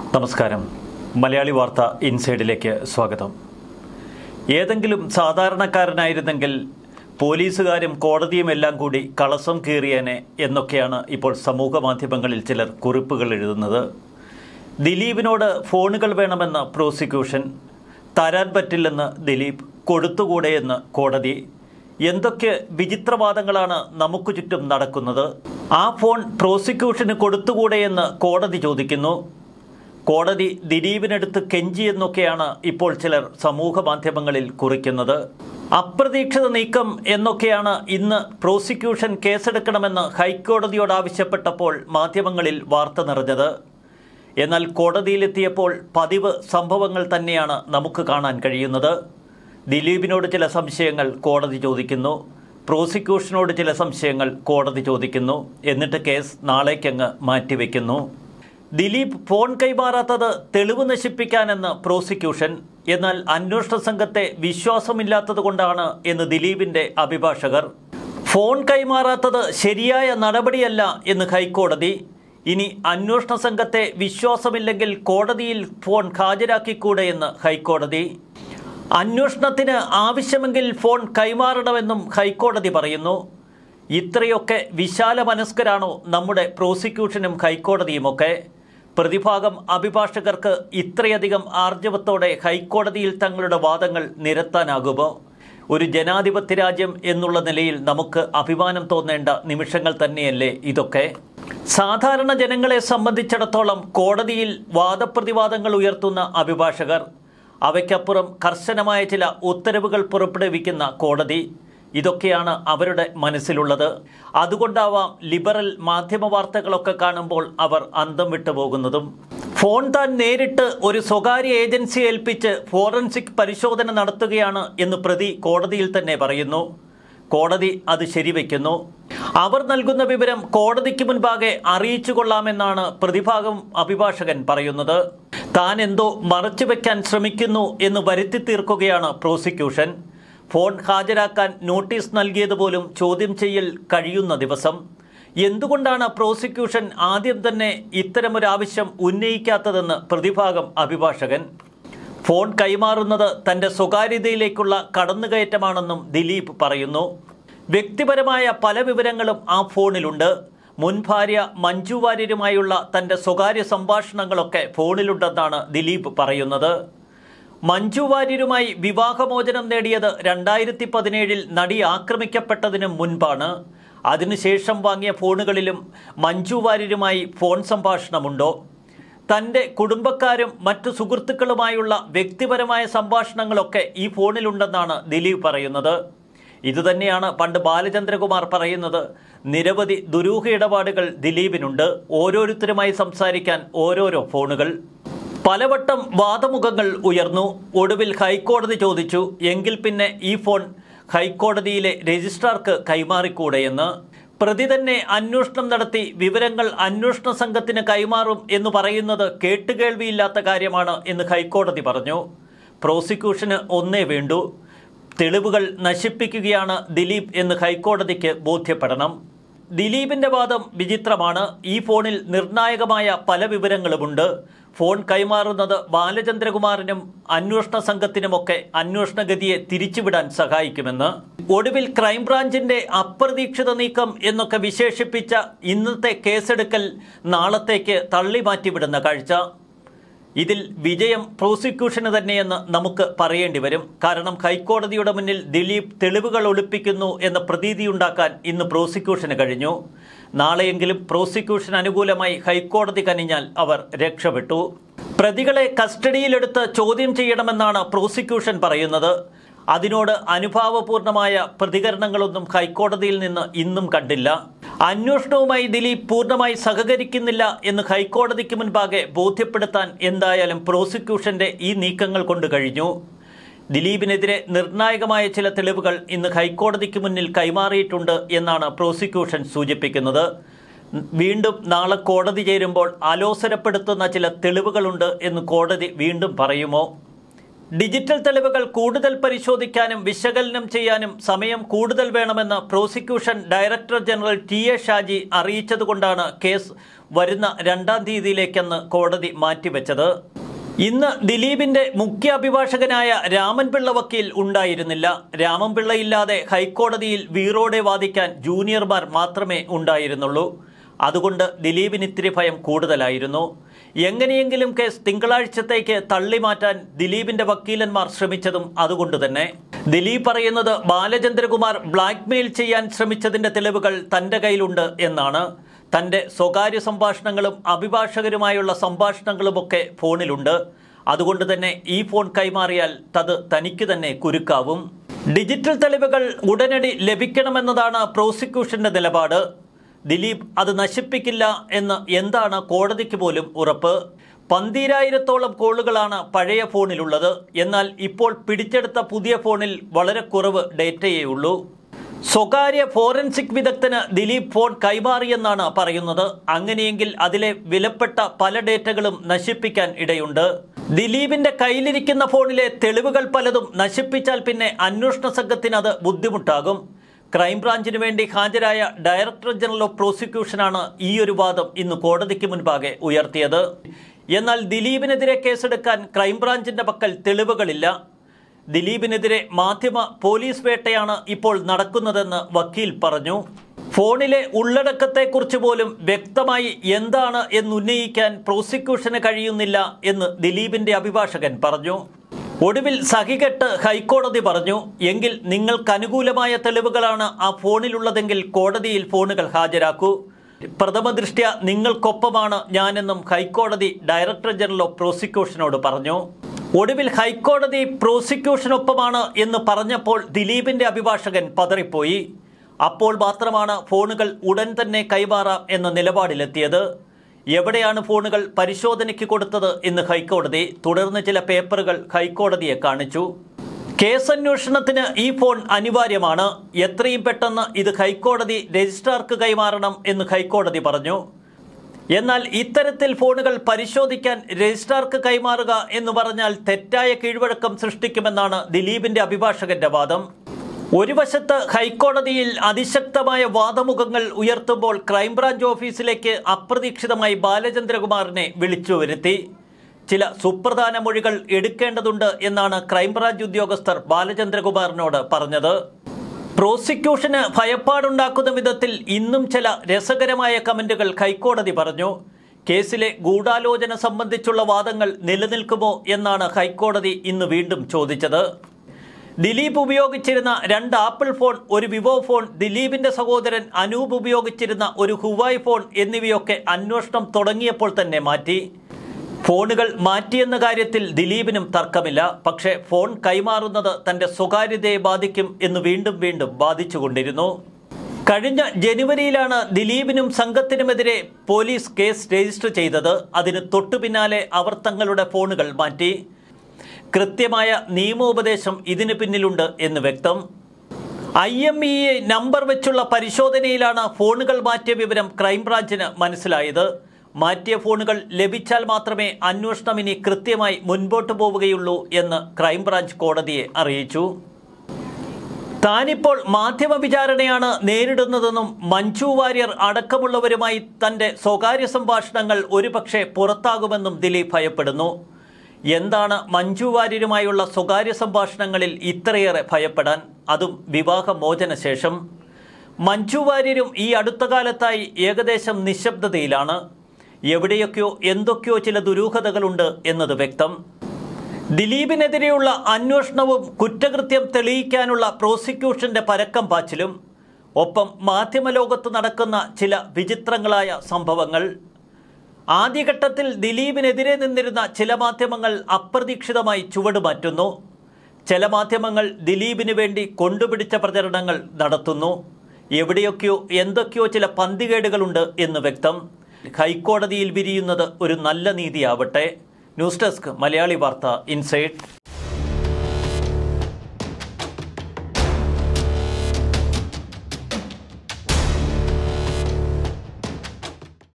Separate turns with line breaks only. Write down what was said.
നമസ്കാരം മലയാളി വാർത്ത ഇൻസൈഡിലേക്ക് സ്വാഗതം ഏതെങ്കിലും സാധാരണക്കാരനായിരുന്നെങ്കിൽ പോലീസുകാരും കോടതിയും എല്ലാം കൂടി കളസം കീറിയേനെ എന്നൊക്കെയാണ് ഇപ്പോൾ സമൂഹ മാധ്യമങ്ങളിൽ ചിലർ കുറിപ്പുകൾ എഴുതുന്നത് ദിലീപിനോട് ഫോണുകൾ വേണമെന്ന് പ്രോസിക്യൂഷൻ തരാൻ പറ്റില്ലെന്ന് ദിലീപ് കൊടുത്തുകൂടെയെന്ന് കോടതി എന്തൊക്കെ വിചിത്രവാദങ്ങളാണ് നമുക്ക് ചുറ്റും നടക്കുന്നത് ആ ഫോൺ പ്രോസിക്യൂഷന് കൊടുത്തുകൂടെയെന്ന് കോടതി ചോദിക്കുന്നു കോടതി ദിലീപിനടുത്ത് കെഞ്ചി എന്നൊക്കെയാണ് ഇപ്പോൾ ചിലർ സമൂഹ മാധ്യമങ്ങളിൽ കുറിക്കുന്നത് അപ്രതീക്ഷിത നീക്കം എന്നൊക്കെയാണ് ഇന്ന് പ്രോസിക്യൂഷൻ കേസെടുക്കണമെന്ന് ഹൈക്കോടതിയോട് ആവശ്യപ്പെട്ടപ്പോൾ മാധ്യമങ്ങളിൽ വാർത്ത നിറഞ്ഞത് എന്നാൽ കോടതിയിലെത്തിയപ്പോൾ പതിവ് സംഭവങ്ങൾ തന്നെയാണ് നമുക്ക് കാണാൻ കഴിയുന്നത് ദിലീപിനോട് ചില സംശയങ്ങൾ കോടതി ചോദിക്കുന്നു പ്രോസിക്യൂഷനോട് ചില സംശയങ്ങൾ കോടതി ചോദിക്കുന്നു എന്നിട്ട് കേസ് നാളേക്കങ്ങ് മാറ്റിവെക്കുന്നു ദിലീപ് ഫോൺ കൈമാറാത്തത് തെളിവ് നശിപ്പിക്കാനെന്ന് പ്രോസിക്യൂഷൻ എന്നാൽ അന്വേഷണ സംഘത്തെ വിശ്വാസമില്ലാത്തത് കൊണ്ടാണ് എന്ന് ദിലീപിന്റെ അഭിഭാഷകർ ഫോൺ കൈമാറാത്തത് ശരിയായ നടപടിയല്ല എന്ന് ഹൈക്കോടതി ഇനി അന്വേഷണ സംഘത്തെ വിശ്വാസമില്ലെങ്കിൽ കോടതിയിൽ ഫോൺ ഹാജരാക്കിക്കൂടെ എന്ന് ഹൈക്കോടതി അന്വേഷണത്തിന് ആവശ്യമെങ്കിൽ ഫോൺ കൈമാറണമെന്നും ഹൈക്കോടതി പറയുന്നു ഇത്രയൊക്കെ വിശാല മനസ്കരാണോ നമ്മുടെ പ്രോസിക്യൂഷനും ഹൈക്കോടതിയുമൊക്കെ പ്രതിഭാഗം അഭിഭാഷകർക്ക് ഇത്രയധികം ആർജവത്തോടെ ഹൈക്കോടതിയിൽ തങ്ങളുടെ വാദങ്ങൾ നിരത്താനാകുമോ ഒരു ജനാധിപത്യ രാജ്യം എന്നുള്ള നിലയിൽ നമുക്ക് അഭിമാനം തോന്നേണ്ട നിമിഷങ്ങൾ തന്നെയല്ലേ ഇതൊക്കെ സാധാരണ ജനങ്ങളെ സംബന്ധിച്ചിടത്തോളം കോടതിയിൽ വാദപ്രതിവാദങ്ങൾ ഉയർത്തുന്ന അഭിഭാഷകർ അവയ്ക്കപ്പുറം കർശനമായ ചില ഉത്തരവുകൾ പുറപ്പെടുവിക്കുന്ന കോടതി ഇതൊക്കെയാണ് അവരുടെ മനസ്സിലുള്ളത് അതുകൊണ്ടാവാം ലിബറൽ മാധ്യമ വാർത്തകളൊക്കെ കാണുമ്പോൾ അവർ അന്തം വിട്ടു പോകുന്നതും ഫോൺ താൻ നേരിട്ട് ഒരു സ്വകാര്യ ഏജൻസിയെ ഏൽപ്പിച്ച് ഫോറൻസിക് പരിശോധന നടത്തുകയാണ് എന്ന് പ്രതി കോടതിയിൽ തന്നെ പറയുന്നു കോടതി അത് ശരിവെക്കുന്നു അവർ നൽകുന്ന വിവരം കോടതിക്ക് മുൻപാകെ അറിയിച്ചു കൊള്ളാമെന്നാണ് പ്രതിഭാഗം അഭിഭാഷകൻ പറയുന്നത് താൻ എന്തോ മറച്ചുവെക്കാൻ ശ്രമിക്കുന്നു എന്ന് വരുത്തി തീർക്കുകയാണ് പ്രോസിക്യൂഷൻ ഫോൺ ഹാജരാക്കാൻ നോട്ടീസ് നൽകിയത് പോലും ചോദ്യം ചെയ്യൽ കഴിയുന്ന ദിവസം എന്തുകൊണ്ടാണ് പ്രോസിക്യൂഷൻ ആദ്യം തന്നെ ഇത്തരമൊരു ആവശ്യം ഉന്നയിക്കാത്തതെന്ന് പ്രതിഭാഗം അഭിഭാഷകൻ ഫോൺ കൈമാറുന്നത് തന്റെ സ്വകാര്യതയിലേക്കുള്ള കടന്നുകയറ്റമാണെന്നും ദിലീപ് പറയുന്നു വ്യക്തിപരമായ പല വിവരങ്ങളും ആ ഫോണിലുണ്ട് മുൻ ഭാര്യ മഞ്ജു വാര്യരുമായുള്ള തന്റെ സ്വകാര്യ സംഭാഷണങ്ങളൊക്കെ ഫോണിലുണ്ടെന്നാണ് ദിലീപ് പറയുന്നത് മഞ്ജു വാര്യരുമായി വിവാഹമോചനം നേടിയത് രണ്ടായിരത്തി പതിനേഴിൽ നടി ആക്രമിക്കപ്പെട്ടതിന് മുൻപാണ് അതിനുശേഷം വാങ്ങിയ ഫോണുകളിലും മഞ്ജു വാര്യരുമായി ഫോൺ സംഭാഷണമുണ്ടോ തൻ്റെ കുടുംബക്കാരും മറ്റു സുഹൃത്തുക്കളുമായുള്ള വ്യക്തിപരമായ സംഭാഷണങ്ങളൊക്കെ ഈ ഫോണിലുണ്ടെന്നാണ് ദിലീപ് പറയുന്നത് ഇതുതന്നെയാണ് പണ്ട് ബാലചന്ദ്രകുമാർ പറയുന്നത് നിരവധി ദുരൂഹ ഇടപാടുകൾ ദിലീപിനുണ്ട് ഓരോരുത്തരുമായി സംസാരിക്കാൻ ഓരോരോ ഫോണുകൾ പലവട്ടം വാദമുഖങ്ങൾ ഉയർന്നു ഒടുവിൽ ഹൈക്കോടതി ചോദിച്ചു എങ്കിൽ പിന്നെ ഈ ഫോൺ ഹൈക്കോടതിയിലെ രജിസ്ട്രാർക്ക് കൈമാറിക്കൂടെയെന്ന് പ്രതി തന്നെ അന്വേഷണം നടത്തി വിവരങ്ങൾ അന്വേഷണ സംഘത്തിന് കൈമാറും എന്ന് പറയുന്നത് കേട്ടുകേൾവിയില്ലാത്ത കാര്യമാണ് എന്ന് ഹൈക്കോടതി പറഞ്ഞു പ്രോസിക്യൂഷന് ഒന്നേ വേണ്ടൂ തെളിവുകൾ നശിപ്പിക്കുകയാണ് ദിലീപ് എന്ന് ഹൈക്കോടതിക്ക് ബോധ്യപ്പെടണം ദിലീപിന്റെ വാദം വിചിത്രമാണ് ഈ ഫോണിൽ നിർണായകമായ പല വിവരങ്ങളുമുണ്ട് ഫോൺ കൈമാറുന്നത് ബാലചന്ദ്രകുമാറിനും അന്വേഷണ സംഘത്തിനുമൊക്കെ അന്വേഷണഗതിയെ തിരിച്ചുവിടാൻ സഹായിക്കുമെന്ന് ഒടുവിൽ ക്രൈംബ്രാഞ്ചിന്റെ അപ്രതീക്ഷിത നീക്കം എന്നൊക്കെ വിശേഷിപ്പിച്ച ഇന്നത്തെ കേസെടുക്കൽ നാളത്തേക്ക് തള്ളി മാറ്റിവിടുന്ന കാഴ്ച ഇതിൽ വിജയം പ്രോസിക്യൂഷന് തന്നെയെന്ന് നമുക്ക് പറയേണ്ടി വരും കാരണം ഹൈക്കോടതിയുടെ മുന്നിൽ ദിലീപ് തെളിവുകൾ ഒളിപ്പിക്കുന്നു എന്ന പ്രതീതിയുണ്ടാക്കാൻ ഇന്ന് പ്രോസിക്യൂഷന് കഴിഞ്ഞു നാളെയെങ്കിലും പ്രോസിക്യൂഷൻ അനുകൂലമായി ഹൈക്കോടതി കനിഞ്ഞാൽ അവർ രക്ഷപ്പെട്ടു പ്രതികളെ കസ്റ്റഡിയിലെടുത്ത് ചോദ്യം ചെയ്യണമെന്നാണ് പ്രോസിക്യൂഷൻ പറയുന്നത് അതിനോട് അനുഭാവപൂർണമായ പ്രതികരണങ്ങളൊന്നും ഹൈക്കോടതിയിൽ നിന്ന് ഇന്നും കണ്ടില്ല അന്വേഷണവുമായി ദിലീപ് പൂർണ്ണമായി സഹകരിക്കുന്നില്ല എന്ന് ഹൈക്കോടതിക്ക് മുൻപാകെ ബോധ്യപ്പെടുത്താൻ എന്തായാലും പ്രോസിക്യൂഷന്റെ ഈ നീക്കങ്ങൾ കൊണ്ട് കഴിഞ്ഞു ദിലീപിനെതിരെ നിർണായകമായ ചില തെളിവുകൾ ഇന്ന് ഹൈക്കോടതിക്ക് മുന്നിൽ കൈമാറിയിട്ടുണ്ട് എന്നാണ് പ്രോസിക്യൂഷൻ സൂചിപ്പിക്കുന്നത് വീണ്ടും നാളെ കോടതി ചേരുമ്പോൾ അലോസരപ്പെടുത്തുന്ന ചില തെളിവുകളുണ്ട് എന്ന് കോടതി വീണ്ടും പറയുമോ ഡിജിറ്റൽ തെളിവുകൾ കൂടുതൽ പരിശോധിക്കാനും വിശകലനം ചെയ്യാനും സമയം കൂടുതൽ വേണമെന്ന് prosecution director general T A Shaji അറിയിച്ചതുകൊണ്ടാണ് കേസ് വരുന്ന രണ്ടാം തീയതിയിലേക്കെന്ന് കോടതി മാറ്റിവെച്ചത് ഇന്ന് ദിലീപിന്റെ മുഖ്യ അഭിഭാഷകനായ രാമൻപിള്ള വക്കീൽ ഉണ്ടായിരുന്നില്ല രാമൻപിള്ളയില്ലാതെ ഹൈക്കോടതിയിൽ വീറോടെ വാദിക്കാൻ ജൂനിയർമാർ മാത്രമേ ഉണ്ടായിരുന്നുള്ളൂ അതുകൊണ്ട് ദിലീപിന് ഇത്തിരി ഭയം കൂടുതലായിരുന്നു എങ്ങനെയെങ്കിലും കേസ് തിങ്കളാഴ്ചത്തേക്ക് തള്ളിമാറ്റാൻ ദിലീപിന്റെ വക്കീലന്മാർ ശ്രമിച്ചതും അതുകൊണ്ട് തന്നെ ദിലീപ് പറയുന്നത് ബാലചന്ദ്രകുമാർ ബ്ലാക്ക്മെയിൽ ചെയ്യാൻ ശ്രമിച്ചതിന്റെ തെളിവുകൾ തന്റെ കയ്യിലുണ്ട് എന്നാണ് തന്റെ സ്വകാര്യ സംഭാഷണങ്ങളും അഭിഭാഷകരുമായുള്ള സംഭാഷണങ്ങളുമൊക്കെ ഫോണിലുണ്ട് അതുകൊണ്ട് തന്നെ ഈ ഫോൺ കൈമാറിയാൽ തത് തനിക്ക് തന്നെ കുരുക്കാവും ഡിജിറ്റൽ തെളിവുകൾ ഉടനടി ലഭിക്കണമെന്നതാണ് പ്രോസിക്യൂഷന്റെ നിലപാട് ദിലീപ് അത് നശിപ്പിക്കില്ല എന്ന് എന്താണ് കോടതിക്ക് പോലും ഉറപ്പ് പന്തീരായിരത്തോളം കോളുകളാണ് പഴയ ഫോണിലുള്ളത് എന്നാൽ ഇപ്പോൾ പിടിച്ചെടുത്ത പുതിയ ഫോണിൽ വളരെ കുറവ് ഡേറ്റയേ ഉള്ളൂ സ്വകാര്യ ഫോറൻസിക് വിദഗ്ധന് ദിലീപ് ഫോൺ കൈമാറിയെന്നാണ് പറയുന്നത് അങ്ങനെയെങ്കിൽ അതിലെ വിലപ്പെട്ട പല ഡേറ്റകളും നശിപ്പിക്കാൻ ഇടയുണ്ട് ദിലീപിന്റെ കയ്യിലിരിക്കുന്ന ഫോണിലെ തെളിവുകൾ പലതും നശിപ്പിച്ചാൽ പിന്നെ അന്വേഷണ സംഘത്തിന് അത് ബുദ്ധിമുട്ടാകും ക്രൈംബ്രാഞ്ചിന് വേണ്ടി ഹാജരായ ഡയറക്ടർ ജനറൽ ഓഫ് പ്രോസിക്യൂഷനാണ് ഈ ഒരു വാദം ഇന്ന് കോടതിക്ക് മുൻപാകെ ഉയർത്തിയത് എന്നാൽ ദിലീപിനെതിരെ കേസെടുക്കാൻ ക്രൈംബ്രാഞ്ചിന്റെ പക്കൽ തെളിവുകളില്ല ദിലീപിനെതിരെ മാധ്യമ പോലീസ് വേട്ടയാണ് ഇപ്പോൾ നടക്കുന്നതെന്ന് വക്കീൽ പറഞ്ഞു ഫോണിലെ ഉള്ളടക്കത്തെക്കുറിച്ച് പോലും വ്യക്തമായി എന്താണ് എന്നുന്നയിക്കാൻ പ്രോസിക്യൂഷന് കഴിയുന്നില്ല എന്ന് ദിലീപിന്റെ അഭിഭാഷകൻ പറഞ്ഞു ഒടുവിൽ സഹികെട്ട് ഹൈക്കോടതി പറഞ്ഞു എങ്കിൽ നിങ്ങൾക്ക് അനുകൂലമായ തെളിവുകളാണ് ആ ഫോണിലുള്ളതെങ്കിൽ കോടതിയിൽ ഫോണുകൾ ഹാജരാക്കൂ പ്രഥമ ദൃഷ്ട്യ നിങ്ങൾക്കൊപ്പമാണ് ഞാനെന്നും ഹൈക്കോടതി ഡയറക്ടർ ജനറൽ ഓഫ് പ്രോസിക്യൂഷനോട് പറഞ്ഞു ഒടുവിൽ ഹൈക്കോടതി പ്രോസിക്യൂഷനൊപ്പമാണ് എന്ന് പറഞ്ഞപ്പോൾ ദിലീപിന്റെ അഭിഭാഷകൻ പതറിപ്പോയി അപ്പോൾ മാത്രമാണ് ഫോണുകൾ ഉടൻ തന്നെ കൈമാറാം എന്ന നിലപാടിലെത്തിയത് എവിടെയാണ് ഫോണുകൾ പരിശോധനയ്ക്ക് കൊടുത്തത് എന്ന് ഹൈക്കോടതി തുടർന്ന് ചില പേപ്പറുകൾ ഹൈക്കോടതിയെ കാണിച്ചു കേസന്വേഷണത്തിന് ഈ ഫോൺ അനിവാര്യമാണ് എത്രയും പെട്ടെന്ന് ഇത് ഹൈക്കോടതി രജിസ്ട്രാർക്ക് കൈമാറണം എന്ന് ഹൈക്കോടതി പറഞ്ഞു എന്നാൽ ഇത്തരത്തിൽ ഫോണുകൾ പരിശോധിക്കാൻ രജിസ്ട്രാർക്ക് കൈമാറുക എന്ന് പറഞ്ഞാൽ തെറ്റായ കീഴ്വഴക്കം സൃഷ്ടിക്കുമെന്നാണ് ദിലീപിന്റെ അഭിഭാഷകന്റെ വാദം ഒരു വശത്ത് ഹൈക്കോടതിയിൽ അതിശക്തമായ വാദമുഖങ്ങൾ ഉയർത്തുമ്പോൾ ക്രൈംബ്രാഞ്ച് ഓഫീസിലേക്ക് അപ്രതീക്ഷിതമായി ബാലചന്ദ്രകുമാറിനെ വിളിച്ചു വരുത്തി ചില സുപ്രധാന മൊഴികൾ എടുക്കേണ്ടതുണ്ട് എന്നാണ് ക്രൈംബ്രാഞ്ച് ഉദ്യോഗസ്ഥർ ബാലചന്ദ്രകുമാറിനോട് പറഞ്ഞത് പ്രോസിക്യൂഷന് ഭയപ്പാടുണ്ടാക്കുന്ന വിധത്തിൽ ഇന്നും ചില രസകരമായ കമന്റുകൾ ഹൈക്കോടതി പറഞ്ഞു കേസിലെ ഗൂഢാലോചന സംബന്ധിച്ചുള്ള വാദങ്ങൾ നിലനിൽക്കുമോ എന്നാണ് ഹൈക്കോടതി ഇന്ന് വീണ്ടും ചോദിച്ചത് ദിലീപ് ഉപയോഗിച്ചിരുന്ന രണ്ട് ആപ്പിൾ ഫോൺ ഒരു വിവോ ഫോൺ ദിലീപിന്റെ സഹോദരൻ അനൂപ് ഉപയോഗിച്ചിരുന്ന ഒരു ഹുവായ് ഫോൺ എന്നിവയൊക്കെ അന്വേഷണം തുടങ്ങിയപ്പോൾ തന്നെ മാറ്റി ഫോണുകൾ മാറ്റിയെന്ന കാര്യത്തിൽ ദിലീപിനും തർക്കമില്ല പക്ഷേ ഫോൺ കൈമാറുന്നത് തന്റെ സ്വകാര്യതയെ ബാധിക്കും എന്ന് വീണ്ടും വീണ്ടും ബാധിച്ചുകൊണ്ടിരുന്നു കഴിഞ്ഞ ജനുവരിയിലാണ് ദിലീപിനും സംഘത്തിനുമെതിരെ പോലീസ് കേസ് രജിസ്റ്റർ ചെയ്തത് അതിന് തൊട്ടു പിന്നാലെ അവർ തങ്ങളുടെ ഫോണുകൾ മാറ്റി കൃത്യമായ നിയമോപദേശം ഇതിന് പിന്നിലുണ്ട് എന്ന് വ്യക്തം I M E A number വെച്ചുള്ള പരിശോധനയിലാണ് ഫോണുകൾ മാറ്റിയ വിവരം ക്രൈംബ്രാഞ്ചിന് മനസ്സിലായത് മാറ്റിയ ഫോണുകൾ ലഭിച്ചാൽ മാത്രമേ അന്വേഷണം ഇനി കൃത്യമായി മുൻപോട്ട് പോവുകയുള്ളൂ എന്ന് ക്രൈംബ്രാഞ്ച് കോടതിയെ അറിയിച്ചു താനിപ്പോൾ മാധ്യമ വിചാരണയാണ് നേരിടുന്നതെന്നും മഞ്ജു വാര്യർ അടക്കമുള്ളവരുമായി തന്റെ സ്വകാര്യ സംഭാഷണങ്ങൾ ഒരുപക്ഷെ പുറത്താകുമെന്നും ദിലീപ് ഭയപ്പെടുന്നു എന്താണ് മഞ്ജു വാര്യരുമായുള്ള സ്വകാര്യ സംഭാഷണങ്ങളിൽ ഇത്രയേറെ ഭയപ്പെടാൻ അതും വിവാഹമോചന ശേഷം മഞ്ജു വാര്യരും ഈ അടുത്ത കാലത്തായി ഏകദേശം നിശബ്ദതയിലാണ് എവിടെയൊക്കെയോ എന്തൊക്കെയോ ചില ദുരൂഹതകളുണ്ട് എന്നത് വ്യക്തം ദിലീപിനെതിരെയുള്ള അന്വേഷണവും കുറ്റകൃത്യം തെളിയിക്കാനുള്ള പ്രോസിക്യൂഷന്റെ പരക്കം പാച്ചിലും ഒപ്പം മാധ്യമലോകത്ത് നടക്കുന്ന ചില വിചിത്രങ്ങളായ സംഭവങ്ങൾ ആദ്യഘട്ടത്തിൽ ദിലീപിനെതിരെ നിന്നിരുന്ന ചില മാധ്യമങ്ങൾ അപ്രതീക്ഷിതമായി ചുവടുമാറ്റുന്നു ചില മാധ്യമങ്ങൾ ദിലീപിന് വേണ്ടി കൊണ്ടുപിടിച്ച പ്രചരണങ്ങൾ നടത്തുന്നു എവിടെയൊക്കെയോ എന്തൊക്കെയോ ചില പന്തികേടുകളുണ്ട് എന്ന് വ്യക്തം ഹൈക്കോടതിയിൽ വിരിയുന്നത് ഒരു നല്ല നീതിയാവട്ടെ ന്യൂസ് ഡെസ്ക് മലയാളി വാർത്ത ഇൻസൈറ്റ്